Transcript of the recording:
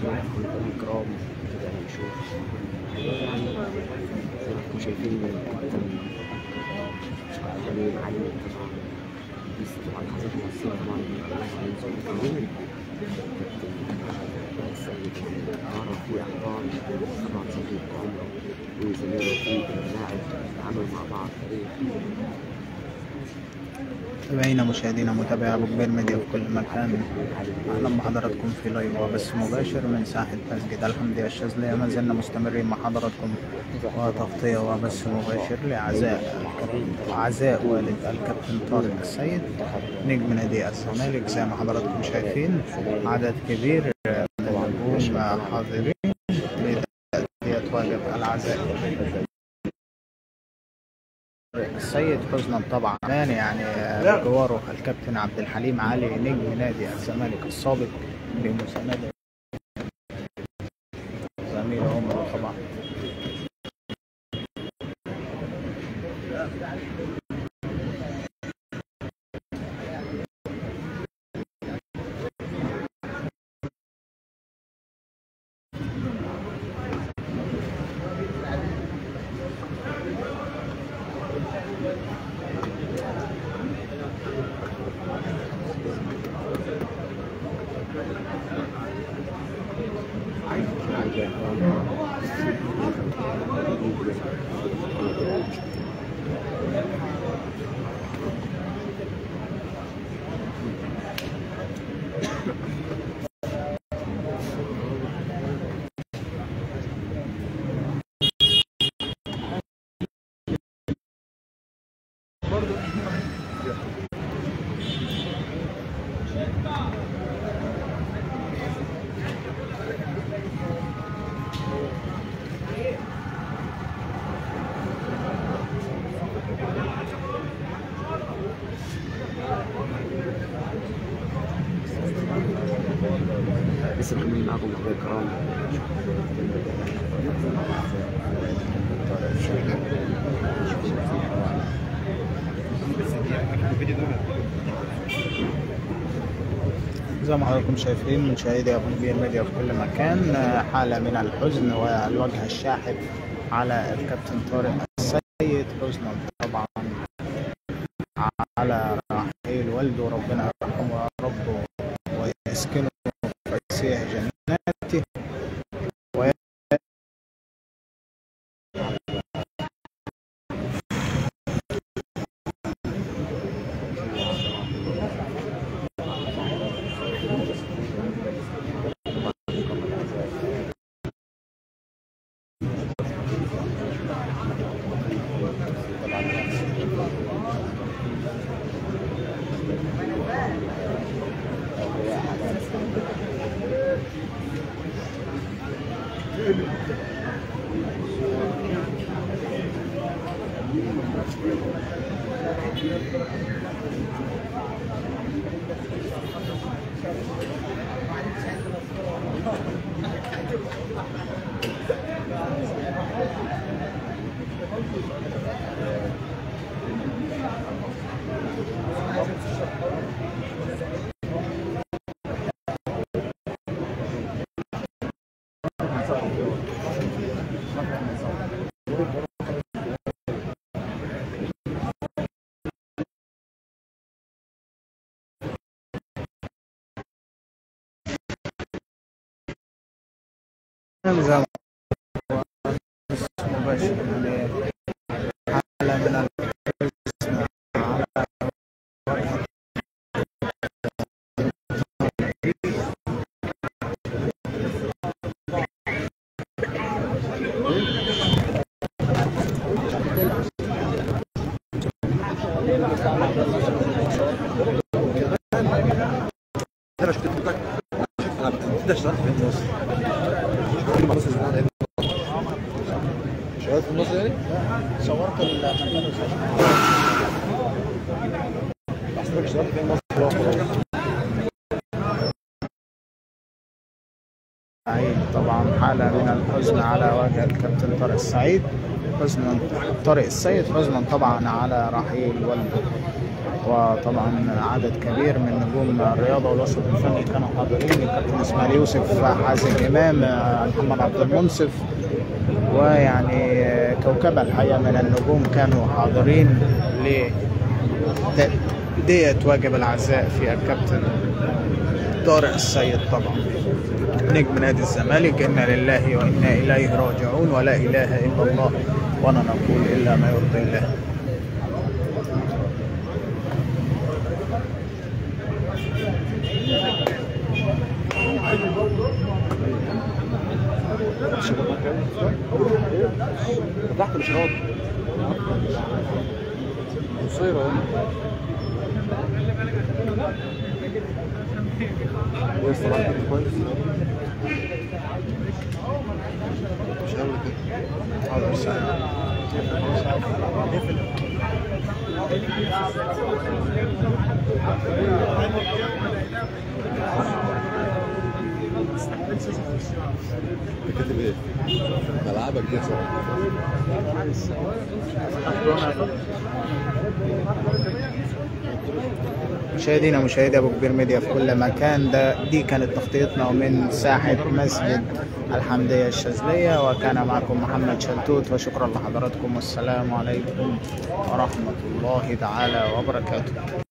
الكرام كده نشوف يعني زي ما انتم شايفين الكابتن جميل علي طبعا بس طبعا حضرتك مؤثرة طبعا كمان كمان كابتن السيد عرف في أحضان طبعا صديق عمره وزميله في اللاعب عملوا مع بعض فريق متابعينا مشاهدينا متابعي ابو كبير ميديا في كل مكان اهلا بحضراتكم في لايف وبث مباشر من ساحه مسجد الحمدية الشاذلية ما زلنا مستمرين مع حضراتكم وتغطيه وبث مباشر لعزاء عزاء والد الكابتن طارق السيد نجم نادي الزمالك زي ما حضراتكم شايفين عدد كبير من النجوم حاضرين لتأدية واجب العزاء السيد حزنا طبعا كمان يعني بجواره الكابتن عبد الحليم علي نجم نادي الزمالك السابق بمساندة زميل عمره طبعا لسه مكملين معاكم اخويا الكرام زي ما حضراتكم شايفين مشاهدي ابو كبير ميديا في كل مكان حالة من الحزن والوجه الشاحب على الكابتن طارق السيد حزنا طبعا على رحيل والده ربنا يرحمه يا رب ويسكنه في فسيح جناته وي- زي ما بس مباشر يعني حالة من الحزن على وجه انا شفت بتاعك انا بتبدا اشتغلت في النص شغال في النص يعني؟ صورت المكان احسن اشتغلت في النص سعيد طبعا حالة من الحزن على وجه الكابتن طارق السعيد حزنا طارق السيد حزنا طبعا على رحيل والده وطبعا عدد كبير من نجوم الرياضة والوسط الفني كانوا حاضرين الكابتن إسماعيل يوسف حازم إمام محمد عبد المنصف ويعني كوكبة الحقيقة من النجوم كانوا حاضرين لتأدية واجب العزاء في الكابتن طارق السيد طبعا نجم نادي الزمالك إنا لله وإنا إليه راجعون ولا إله إلا الله ولا نقول إلا ما يرضي الله فتحت مش راضي قصيرة هي الصراحة كانت كويس مش عامل كده حاضر سلام انت كاتب ايه؟ ملعبك دي صراحة مشاهدينا مشاهدي ابو كبير ميديا في كل مكان ده دي كانت تغطيتنا من ساحه مسجد الحمديه الشاذليه وكان معكم محمد شلتوت وشكرا لحضراتكم والسلام عليكم ورحمه الله تعالى وبركاته